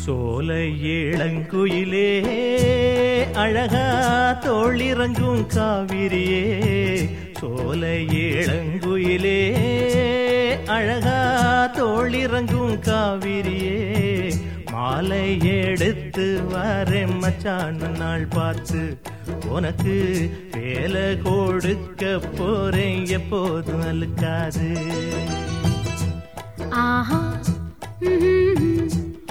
சோலை இளங்குயிலே அழகா தோளிறங்கும் காவிரியே சோலை இளங்குயிலே அழகா தோளிறங்கும் காவிரியே மாலை எடுத்து வரேன் மச்சான் நாள் பார்த்து உனக்கு வேலை கொடுக்க போறேன் எப்போதும் அழுக்காது ஆஹா ம்ஹும்.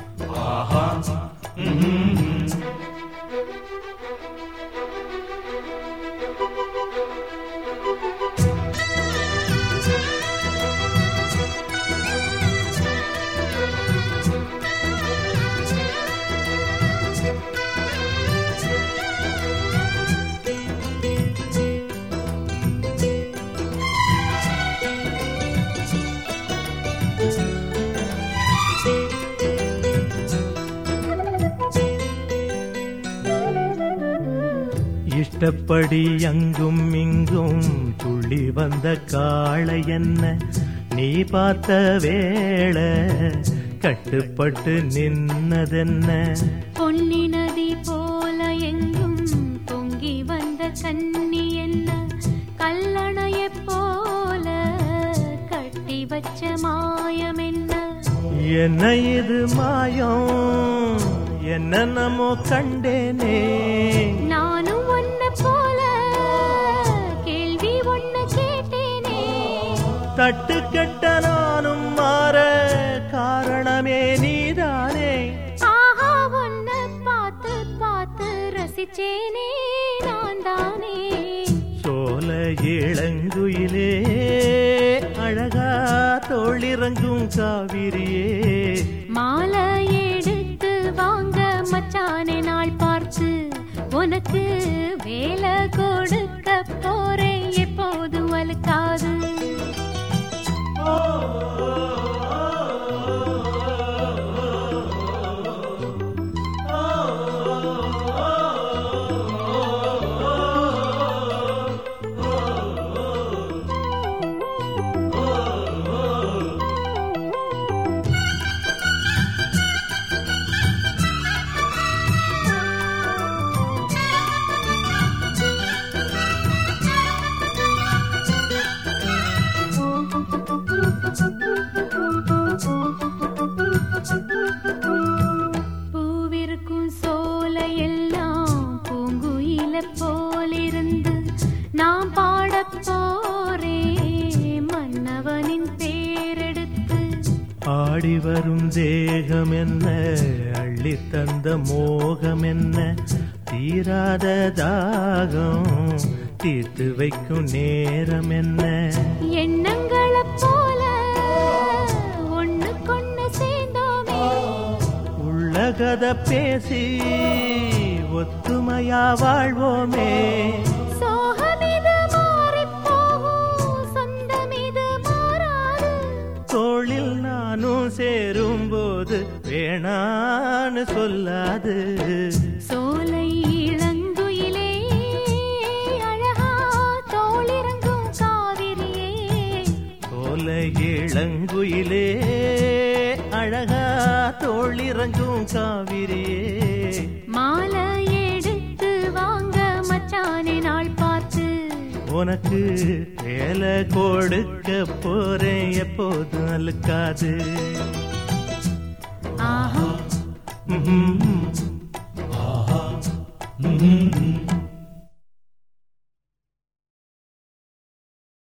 இஷ்டப்படி அங்கும் இங்கும் துள்ளி வந்த காளை என்ன நீ பார்த்த வேளை கட்டுப்பட்டு நின்னதென்ன பொன்னி நதி போல எங்கும் பொங்கி வந்த கன்னி என்ன கல்லணையைப் போல கட்டி வச்ச மாயம் என்ன என்ன இது மாயம் என்ன நமோ கண்டேனே நானும் ஒன்ன போல கேள்வி ஒண்ணு கேட்டேனே தட்டு கெட்ட நானும் மாற காரணமே நீதானே ஆஹா ஒன்ன பார்த்து பார்த்து ரசிச்சேனே நான் தானே சோல இளங்குயிலே அழகா தோளிறங்கும் காவிரியே மாலை எடுத்து வாங்க மச்சானே நாள் பார்த்து உனக்கு வேலை கொடுக்க போறேன் எப்போதும் அழுக்காது பூவிருக்கும் சோலை எல்லாம் பூங்குயில போலிருந்து நாம் பாடப் போறேன் மன்னவனின் பேரெடுத்து ஆடி வரும் தேகம் என்ன அள்ளி தந்த மோகம் என்ன தீராத தாகம் தீர்த்து வைக்கும் நேரம் என்ன எண்ணங்களைப் போல ஒண்ணுக்கொண்ணு சேர்ந்தோமே உள்ளகத பேசி ஒத்துமையா வாழ்வோமே சோகமிது மாறிப் போகும் சொந்தமிது மாறாது தோளில் நானும் சேரும்போது வேணான்னு சொல்லாது சோலை இளங்குயிலே அழகா தோளிறங்கும் காவிரியே சோலை இளங்குயிலே அழகா தோளிறங்கும் காவிரியே மாலை எடுத்து வாங்க மச்சானே நாள் பார்த்து உனக்கு வேலை கொடுக்க போறேன் எப்போதும் அழுக்காது